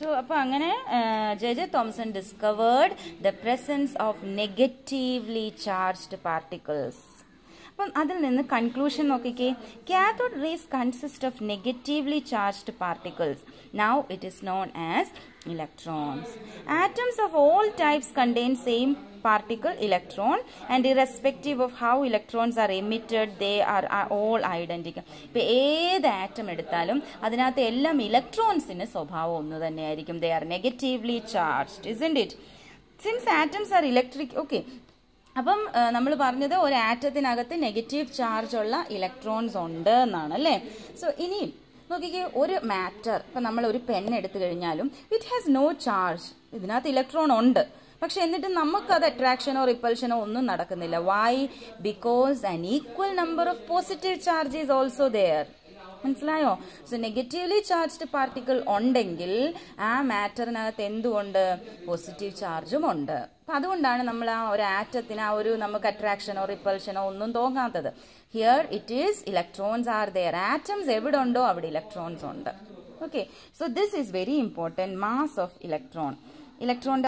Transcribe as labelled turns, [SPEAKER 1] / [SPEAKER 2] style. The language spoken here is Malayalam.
[SPEAKER 1] സോ അപ്പോൾ അങ്ങനെ J J Thomson discovered the presence of negatively charged particles അപ്പം അതിൽ നിന്ന് കൺക്ലൂഷൻ നോക്കിക്കേ cathode rays consist of negatively charged particles now it is known as electrons atoms of all types contain same particle electron and irrespective of how electrons are emitted they are, are all identical ഇപ്പൊ ഏത് ആറ്റം എടുത്താലും അതിനകത്ത് എല്ലാം ഇലക്ട്രോൺസിന് സ്വഭാവം ഒന്ന് തന്നെയായിരിക്കും they are negatively charged isn't it since atoms are electric okay അപ്പം നമ്മൾ പറഞ്ഞത് ഒരു ആറ്റത്തിനകത്ത് നെഗറ്റീവ് ചാർജ് ഉള്ള ഇലക്ട്രോൺസ് ഉണ്ട് എന്നാണ് അല്ലേ സോ ഇനിയും നോക്കിക്കേ ഒരു മാറ്റർ ഇപ്പം നമ്മൾ ഒരു പെൻ എടുത്തു കഴിഞ്ഞാലും ഇറ്റ് ഹാസ് നോ ചാർജ് ഇതിനകത്ത് ഇലക്ട്രോൺ ഉണ്ട് പക്ഷെ എന്നിട്ട് നമുക്കത് അട്രാക്ഷനോ റിപ്പൽഷനോ ഒന്നും നടക്കുന്നില്ല why because an equal number of positive charge is also there മനസ്സിലായോ സോ നെഗറ്റീവ്ലി ചാർജ്ഡ് പാർട്ടിക്കിൾ ഉണ്ടെങ്കിൽ ആ മാറ്ററിനകത്ത് എന്തുകൊണ്ട് പോസിറ്റീവ് ചാർജും ഉണ്ട് അപ്പൊ അതുകൊണ്ടാണ് നമ്മൾ ആ ഒരു ആറ്റത്തിന് ആ ഒരു നമുക്ക് അട്രാക്ഷനോ റിപ്പൽഷനോ ഒന്നും തോന്നാത്തത് here it is electrons are there atoms എവിടെ ഉണ്ടോ അവിടെ ഇലക്ട്രോൺസ് ഉണ്ട് okay so this is very important mass of electron ഇലക്ട്രോണിന്റെ